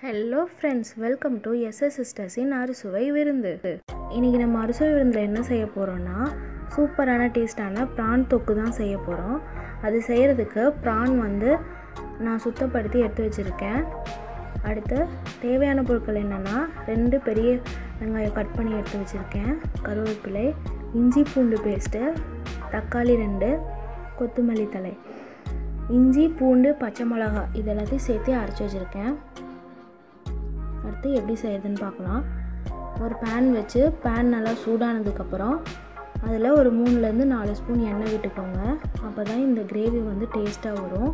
hello friends welcome to S S சிஸ்டர்ஸின் அறுசுவை விருந்து இன்றைக்கி நம்ம அறுசுவை விருந்தில் என்ன செய்ய போகிறோன்னா சூப்பரான டேஸ்டான ப்ரான் தொக்கு தான் செய்ய போகிறோம் அது செய்கிறதுக்கு ப்ரான் வந்து நான் சுத்தப்படுத்தி எடுத்து வச்சுருக்கேன் அடுத்து தேவையான பொருட்கள் என்னென்னா ரெண்டு பெரிய வெங்காயம் கட் பண்ணி எடுத்து வச்சுருக்கேன் கருவேப்பிலை இஞ்சி பூண்டு பேஸ்ட்டு தக்காளி ரெண்டு கொத்தமல்லி தழை இஞ்சி பூண்டு பச்சை மிளகா இது எல்லாத்தையும் சேர்த்து அரைச்சி வச்சுருக்கேன் அடுத்து எப்படி செய்யறதுன்னு பார்க்கலாம் ஒரு பேன் வச்சு பேன் நல்லா சூடானதுக்கப்புறம் அதில் ஒரு மூணுலேருந்து நாலு ஸ்பூன் எண்ணெய் விட்டுக்கோங்க அப்போ தான் இந்த கிரேவி வந்து டேஸ்ட்டாக வரும்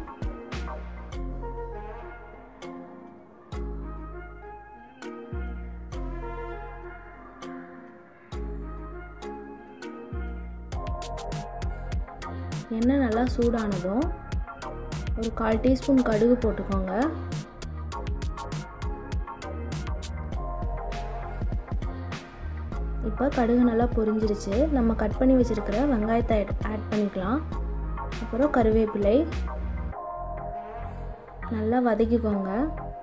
எண்ணெய் நல்லா சூடானதும் ஒரு கால் டீஸ்பூன் கடுகு போட்டுக்கோங்க இப்போ கடுகு நல்லா பொரிஞ்சிருச்சு நம்ம கட் பண்ணி வச்சுருக்கிற வெங்காயத்தை ஆட் பண்ணிக்கலாம் அப்புறம் கருவேப்பிலை நல்லா வதக்கிக்கோங்க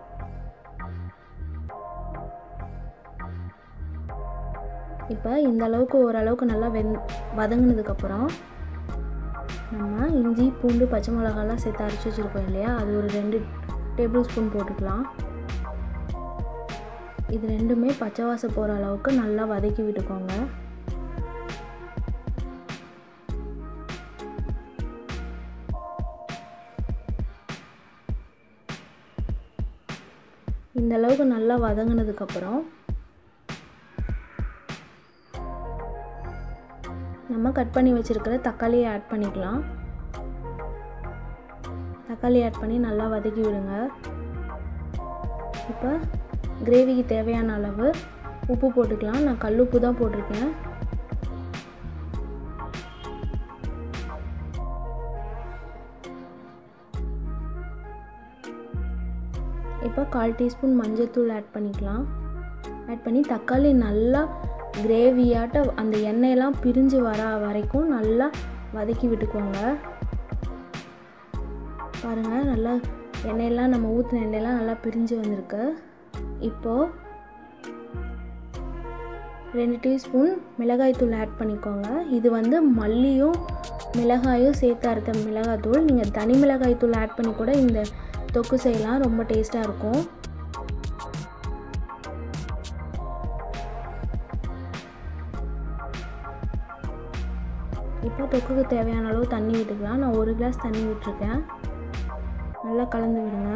இப்போ இந்த அளவுக்கு ஓரளவுக்கு நல்லா வெந் வதங்கினதுக்கப்புறம் நம்ம இஞ்சி பூண்டு பச்சை மிளகாலாம் சேர்த்து அரைச்சி வச்சுருக்கோம் இல்லையா அது ஒரு ரெண்டு டேபிள் ஸ்பூன் போட்டுக்கலாம் இது ரெண்டுமே பச்சை வாசம் போகிற அளவுக்கு நல்லா வதக்கி விட்டுக்கோங்க இந்த அளவுக்கு நல்லா வதங்கினதுக்கப்புறம் நம்ம கட் பண்ணி வச்சுருக்கிற தக்காளியை ஆட் பண்ணிக்கலாம் தக்காளி ஆட் பண்ணி நல்லா வதக்கி விடுங்க இப்போ கிரேவிக்கு தேவையான அளவு உப்பு போட்டுக்கலாம் நான் கல் உப்பு தான் போட்டிருக்கேன் இப்போ கால் டீஸ்பூன் மஞ்சள்தூள் ஆட் பண்ணிக்கலாம் ஆட் பண்ணி தக்காளி நல்லா கிரேவியாட்ட அந்த எண்ணெயெல்லாம் பிரிஞ்சு வர வரைக்கும் நல்லா வதக்கி விட்டுக்கோங்க பாருங்கள் நல்லா எண்ணெயெல்லாம் நம்ம ஊற்றின எண்ணெயெல்லாம் நல்லா பிரிஞ்சு வந்திருக்கு இப்போது ரெண்டு டீஸ்பூன் மிளகாய்த்தூள் ஆட் பண்ணிக்கோங்க இது வந்து மல்லியும் மிளகாயும் சேர்த்து அரைத்த மிளகாய்த்தூள் நீங்கள் தனி மிளகாய்த்தூள் ஆட் பண்ணி கூட இந்த தொக்கு செய்யலாம் ரொம்ப டேஸ்ட்டாக இருக்கும் இப்போ தொக்குக்கு தேவையான அளவு தண்ணி விட்டுக்கலாம் நான் ஒரு கிளாஸ் தண்ணி விட்டுருக்கேன் நல்லா கலந்து விடுங்க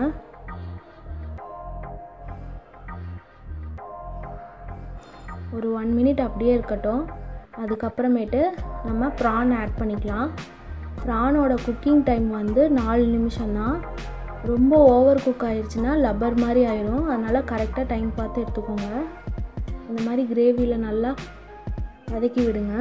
ஒரு ஒன் மினிட் அப்படியே இருக்கட்டும் அதுக்கப்புறமேட்டு நம்ம ப்ரான் ஆட் பண்ணிக்கலாம் ப்ரானோட குக்கிங் டைம் வந்து நாலு நிமிஷம் தான் ரொம்ப ஓவர் குக் ஆயிடுச்சுன்னா லப்பர் மாதிரி ஆயிரும் அதனால் கரெக்டாக டைம் பார்த்து எடுத்துக்கோங்க இந்த மாதிரி கிரேவியில் நல்லா வதக்கி விடுங்க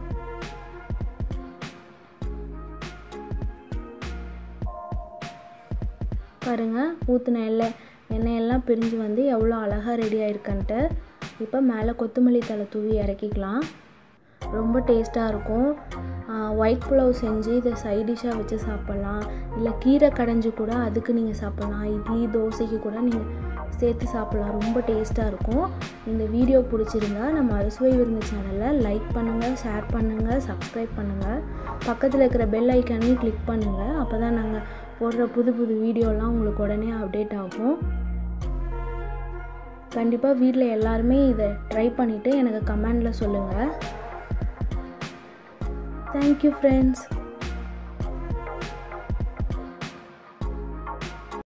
பாருங்கள் ஊற்றின எண்ணெய் எண்ணெயெல்லாம் பிரிஞ்சு வந்து எவ்வளோ அழகாக ரெடி ஆயிருக்கன்ட்டு இப்போ மேலே கொத்தமல்லி தலை தூவி இறக்கிக்கலாம் ரொம்ப டேஸ்ட்டாக இருக்கும் ஒயிட் புலாவ் செஞ்சு இதை சைட் டிஷ்ஷாக வச்சு சாப்பிட்லாம் இல்லை கீரை கடைஞ்சி கூட அதுக்கு நீங்கள் சாப்பிட்லாம் இட்லி தோசைக்கு கூட நீங்கள் சேர்த்து சாப்பிட்லாம் ரொம்ப டேஸ்ட்டாக இருக்கும் இந்த வீடியோ பிடிச்சிருந்தா நம்ம அறுசுவை விருந்த சேனலை லைக் பண்ணுங்கள் ஷேர் பண்ணுங்கள் சப்ஸ்கிரைப் பண்ணுங்கள் பக்கத்தில் இருக்கிற பெல் ஐக்கானையும் கிளிக் பண்ணுங்கள் அப்போ தான் நாங்கள் போடுற புது புது வீடியோலாம் உங்களுக்கு உடனே அப்டேட் ஆகும் கண்டிப்பாக வீட்டில் எல்லாருமே இதை ட்ரை பண்ணிவிட்டு எனக்கு கமெண்டில் சொல்லுங்கள் தேங்க்யூ ஃப்ரெண்ட்ஸ்